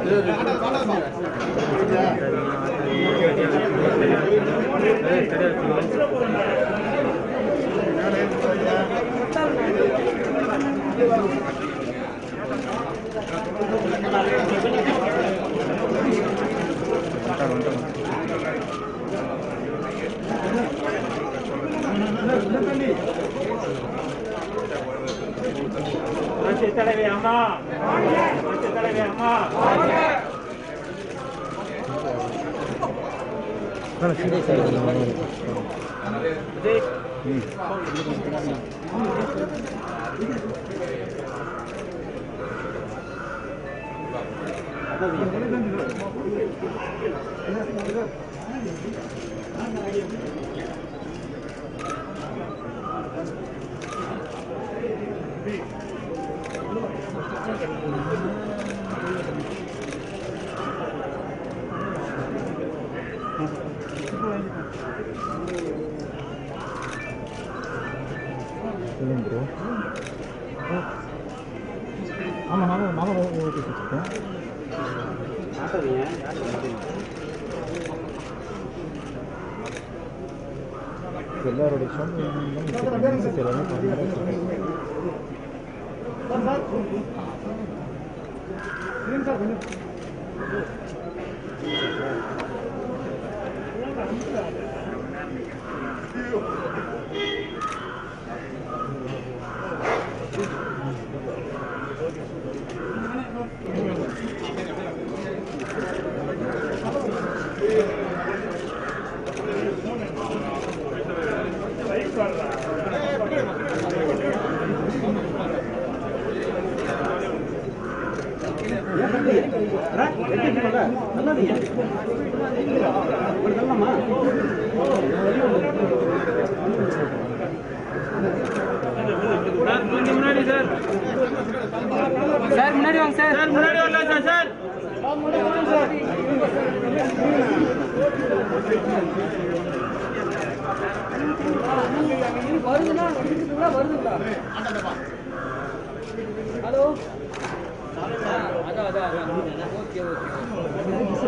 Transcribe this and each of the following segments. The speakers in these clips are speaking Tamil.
புரட்சி தலைவி அம்மா புரட்சி தலைவி அம்மா ஆமாம் நானும் நானும் ஓட்டி வச்சுருக்கேன் எல்லாருடைய சொந்த எல்லாமே முன்னாடி சார் சார் முன்னாடி வாங்க சார் சார் முன்னாடி வரலாம் சார் சார் வருதுண்ணா இருக்குதுங்களா வருதுங்களா ஹலோ அதான் அதான் அதான் ஓகே ஓகே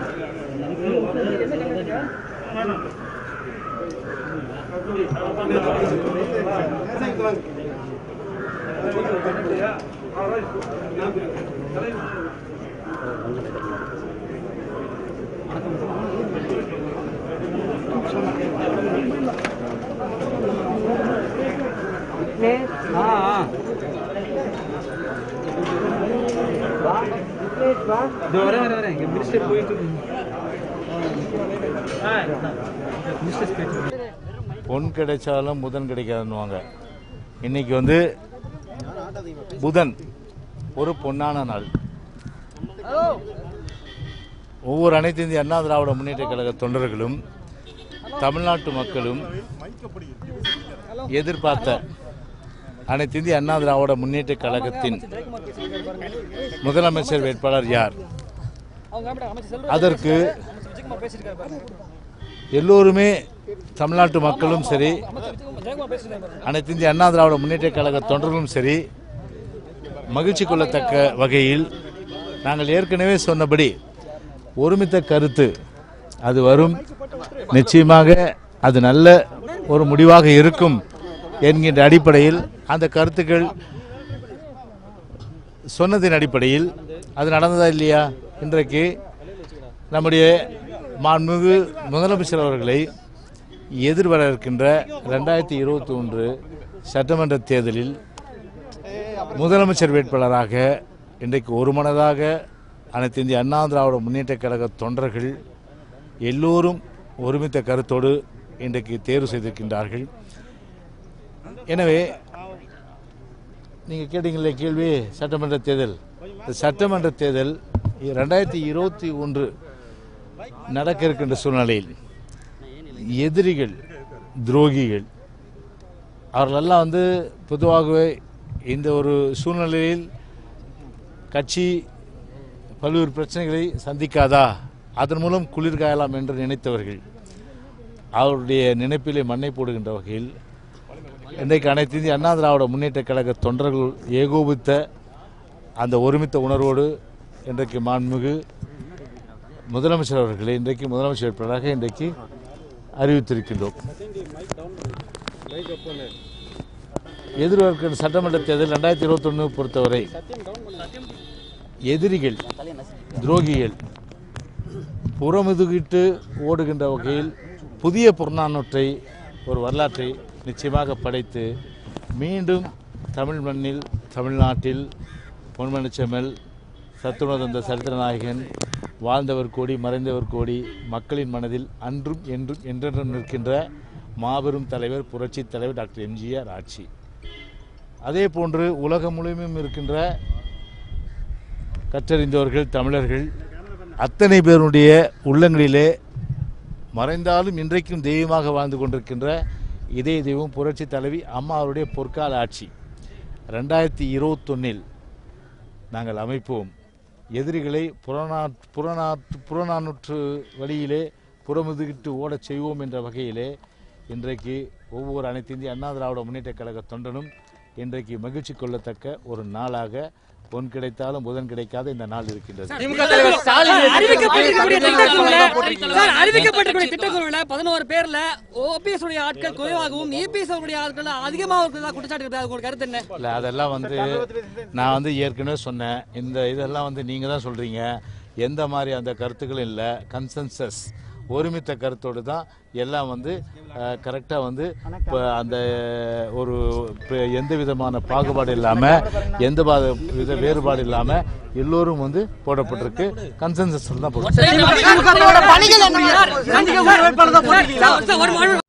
என்ன கணக்கு ஆ ஆ இதோ வரேன் வரேன் வரேன் இங்கே மினிஸ்டர் போயிட்டு மினிஸ்டர் போயிட்டு பொன் கிடைச்சாலும் புதன் கிடைக்காதுன்னுவாங்க இன்னைக்கு வந்து புதன் ஒரு பொன்னான நாள் ஒவ்வொரு அனைத்து இந்திய அண்ணா திராவிட முன்னேற்ற கழக தொண்டர்களும் தமிழ்நாட்டு மக்களும் எதிர்பார்த்த அனைத்து இந்திய அண்ணா திராவிட முன்னேற்ற கழகத்தின் முதலமைச்சர் வேட்பாளர் யார் அவங்க ஆமாடா, அமைச்சர் செல்வராஜ் அதற்கு விஜயகுமார் பேசியிருக்காரு பாருங்க எல்லோருமே தமிழ்நாட்டு மக்களும் சரி அமைச்சர் விஜயகுமார் ஜெயக்குமார் பேசியிருக்காரு பாருங்க அனைத்து இந்திய அண்ணா திராவிட முன்னேற்ற கழக தொண்டர்களும் சரி மகிழ்ச்சி கொள்ளத்தக்க வகையில் நாங்கள் ஏற்கனவே சொன்னபடி ஒருமித்த கருத்து அது வரும் நிச்சயமாக அது நல்ல ஒரு முடிவாக இருக்கும் என்கின்ற அடிப்படையில் அந்த கருத்துக்கள் சொன்னதின் அடிப்படையில் அது நடந்ததா இல்லையா இன்றைக்கு நம்முடைய மாண்புமிகு முதலமைச்சர் அவர்களை எதிர்வர இருக்கின்ற ரெண்டாயிரத்தி இருபத்தி ஒன்று சட்டமன்ற தேர்தலில் முதலமைச்சர் வேட்பாளராக இன்றைக்கு ஒருமனதாக அனைத்து இந்திய அண்ணா திராவிட முன்னேற்ற கழக தொண்டர்கள் எல்லோரும் ஒருமித்த கருத்தோடு இன்றைக்கு தேர்வு செய்திருக்கின்றார்கள் எனவே நீங்கள் கேட்டீங்களே கேள்வி சட்டமன்ற தேர்தல் இந்த சட்டமன்ற தேர்தல் ரெண்டாயிரத்தி இருபத்தி ஒன்று நடக்க இருக்கின்ற சூழ்நிலையில் எதிரிகள் துரோகிகள் அவர்களெல்லாம் வந்து பொதுவாகவே இந்த ஒரு சூழ்நிலையில் கட்சி பல்வேறு பிரச்சனைகளை சந்திக்காதா அதன் மூலம் குளிர் காயலாம் என்று நினைத்தவர்கள் அவருடைய நினைப்பிலே மண்ணை போடுகின்ற வகையில் இன்றைக்கு அனைத்து இந்திய அண்ணா திராவிட முன்னேற்ற கழக தொண்டர்கள் ஏகோபித்த அந்த ஒருமித்த உணர்வோடு இன்றைக்கு மாண்புமிகு முதலமைச்சர் அவர்களை இன்றைக்கு முதலமைச்சர் வேட்பாளராக இன்றைக்கு அறிவித்திருக்கின்றோம் எதிர்வருக்கிற சட்டமன்ற தேர்தல் ரெண்டாயிரத்தி இருபத்தொன்று பொறுத்தவரை எதிரிகள் துரோகிகள் புறமுதுகிட்டு ஓடுகின்ற வகையில் புதிய புறநானூற்றை ஒரு வரலாற்றை நிச்சயமாக படைத்து மீண்டும் தமிழ் மண்ணில் தமிழ்நாட்டில் பொன்மணிச்செம்மல் சத்துணவு தந்த சரித்திர நாயகன் வாழ்ந்தவர் கோடி மறைந்தவர் கோடி மக்களின் மனதில் அன்றும் என்றும் என்றென்றும் நிற்கின்ற மாபெரும் தலைவர் புரட்சி தலைவர் டாக்டர் எம்ஜிஆர் ஆட்சி அதே போன்று உலகம் முழுமையும் இருக்கின்ற கற்றறிந்தவர்கள் தமிழர்கள் அத்தனை பேருடைய உள்ளங்களிலே மறைந்தாலும் இன்றைக்கும் தெய்வமாக வாழ்ந்து கொண்டிருக்கின்ற இதய தெய்வம் புரட்சி தலைவி அம்மா அவருடைய பொற்கால ஆட்சி ரெண்டாயிரத்தி இருபத்தொன்னில் நாங்கள் அமைப்போம் எதிரிகளை புறநாற் புறநாற்று புறநானூற்று வழியிலே புறமுதுகிட்டு ஓடச் செய்வோம் என்ற வகையிலே இன்றைக்கு ஒவ்வொரு அனைத்து இந்திய அண்ணா திராவிட முன்னேற்ற கழக தொண்டனும் இன்றைக்கு மகிழ்ச்சி கொள்ளத்தக்க ஒரு நாளாக பொன் கிடைத்தாலும் புதன் கிடைக்காத இந்த நாள் இருக்கின்றது அறிவிக்கப்பட்டிருக்கக்கூடிய திட்டக்குழுல சார் அறிவிக்கப்பட்டிருக்கக்கூடிய திட்டக்குழுல பதினோரு பேர்ல ஓபிஎஸ் உடைய ஆட்கள் குறைவாகவும் இபிஎஸ் அவருடைய ஆட்கள் அதிகமாக இருக்கிறதா குற்றச்சாட்டு இருக்குது அது உங்களுக்கு கருத்து என்ன இல்லை அதெல்லாம் வந்து நான் வந்து ஏற்கனவே சொன்னேன் இந்த இதெல்லாம் வந்து நீங்கள் தான் சொல்கிறீங்க எந்த மாதிரி அந்த கருத்துக்களும் இல்லை கன்சென்சஸ் ஒருமித்த கருத்தோடு தான் எல்லாம் வந்து கரெக்டாக வந்து இப்போ அந்த ஒரு இப்ப எந்த விதமான பாகுபாடு இல்லாமல் எந்த பாத வித வேறுபாடு இல்லாமல் எல்லோரும் வந்து போடப்பட்டிருக்கு கன்சென்சஸ் தான் போட்டு சார், சார், ஒரு மாநில